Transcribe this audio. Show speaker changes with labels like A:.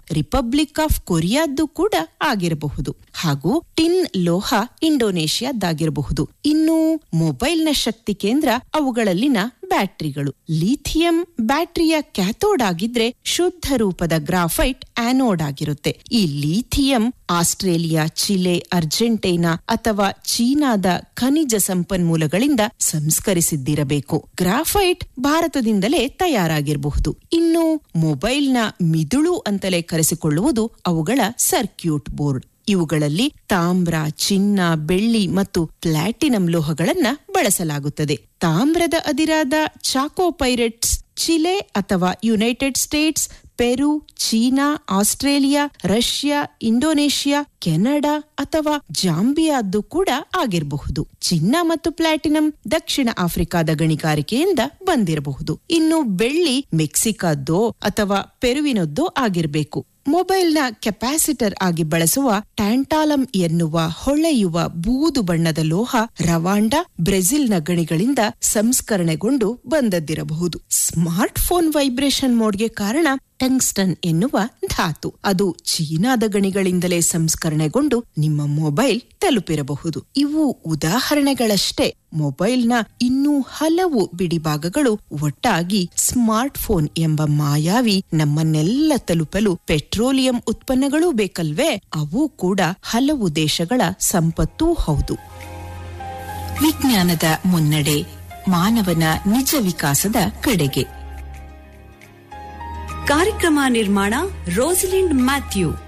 A: republic of ಕೊರಿಯಾದ್ದು ಕೂಡ ಆಗಿರಬಹುದು ಹಾಗೂ ಟಿನ್ ಲೋಹ ಇಂಡೋನೇಷ್ಯಾದ್ದಾಗಿರಬಹುದು ಇನ್ನು ಮೊಬೈಲ್ನ ಶಕ್ತಿ ಕೇಂದ್ರ ಅವುಗಳಲ್ಲಿನ ಬ್ಯಾಟರಿಗಳು ಲಿಥಿಯಂ ಬ್ಯಾಟರಿಯ ಕ್ಯಾಥೋಡ್ ಆಗಿದ್ರೆ ಶುದ್ಧ ರೂಪದ ಗ್ರಾಫೈಟ್ ಆನೋಡ್ ಆಗಿರುತ್ತೆ ಈ ಲಿಥಿಯಂ ಆಸ್ಟ್ರೇಲಿಯಾ ಚಿಲೆ ಅರ್ಜೆಂಟೈನಾ ಅಥವಾ ಚೀನಾದ ಖನಿಜ ಸಂಪನ್ಮೂಲಗಳಿಂದ ಸಂಸ್ಕರಿಸಿದ್ದಿರಬೇಕು ಗ್ರಾಫೈಟ್ ಭಾರತದಿಂದಲೇ ತಯಾರಾಗಿರಬಹುದು ಇನ್ನು ಮೊಬೈಲ್ನ ಮಿದುಳು ಅಂತಲೇ ಕರೆಸಿಕೊಳ್ಳುವುದು ಅವುಗಳ ಸರ್ಕ್ಯೂಟ್ ಬೋರ್ಡ್ ಇವುಗಳಲ್ಲಿ ತಾಮ್ರ ಚಿನ್ನ ಬೆಳ್ಳಿ ಮತ್ತು ಪ್ಲಾಟಿನಂ ಲೋಹಗಳನ್ನ ಬಳಸಲಾಗುತ್ತದೆ ತಾಮ್ರದ ಅದಿರಾದ ಚಾಕೋ ಪೈರೆಟ್ಸ್ ಚಿಲೆ ಅಥವಾ United States Peru China Australia Russia Indonesia Canada ಅಥವಾ ಜಾಂಬಿಯಾದ್ದು ಕೂಡ ಆಗಿರಬಹುದು ಚಿನ್ನ ಮತ್ತು ಪ್ಲಾಟಿನಂ ದಕ್ಷಿಣ ಆಫ್ರಿಕಾದ ಗಣಿಗಾರಿಕೆಯಿಂದ ಬಂದಿರಬಹುದು ಇನ್ನು ಬೆಳ್ಳಿ ಮೆಕ್ಸಿಕಾದ್ದೋ ಅಥವಾ ಪೆರುವಿನದ್ದೋ ಆಗಿರಬೇಕು ಮೊಬೈಲ್ನ ಕೆಪಾಸಿಟರ್ ಆಗಿ ಬಳಸುವ ಟ್ಯಾಂಟಾಲಂ ಎನ್ನುವ ಹೊಳೆಯುವ ಬೂದು ಬಣ್ಣದ ಲೋಹ ರವಾಂಡ ಬ್ರೆಜಿಲ್ನ ಗಣಿಗಳಿಂದ ಸಂಸ್ಕರಣೆಗೊಂಡು ಬಂದದ್ದಿರಬಹುದು ಸ್ಮಾರ್ಟ್ ಫೋನ್ ವೈಬ್ರೇಷನ್ ಮೋಡ್ಗೆ ಕಾರಣ ಟಂಗ್ಸ್ಟನ್ ಎನ್ನುವ ಧಾತು ಅದು ಚೀನಾದ ಗಣಿಗಳಿಂದಲೇ ಸಂಸ್ಕರಣೆಗೊಂಡು ನಿಮ್ಮ ಮೊಬೈಲ್ ತಲುಪಿರಬಹುದು ಇವು ಉದಾಹರಣೆಗಳಷ್ಟೇ ಮೊಬೈಲ್ನ ಇನ್ನೂ ಹಲವು ಬಿಡಿಭಾಗಗಳು ಒಟ್ಟಾಗಿ ಸ್ಮಾರ್ಟ್ ಫೋನ್ ಎಂಬ ಮಾಯಾವಿ ನಮ್ಮನ್ನೆಲ್ಲ ತಲುಪಲು ಪೆಟ್ರೋಲಿಯಂ ಉತ್ಪನ್ನಗಳೂ ಬೇಕಲ್ವೇ ಅವು ಕೂಡ ಹಲವು ದೇಶಗಳ ಸಂಪತ್ತೂ ಹೌದು ವಿಜ್ಞಾನದ ಮುನ್ನಡೆ ಮಾನವನ ನಿಜ ವಿಕಾಸದ ಕಡೆಗೆ
B: ಕಾರ್ಯಕ್ರಮ ನಿರ್ಮಾಣ ರೋಸಲಿಂಡ್ ಮ್ಯಾಥ್ಯೂ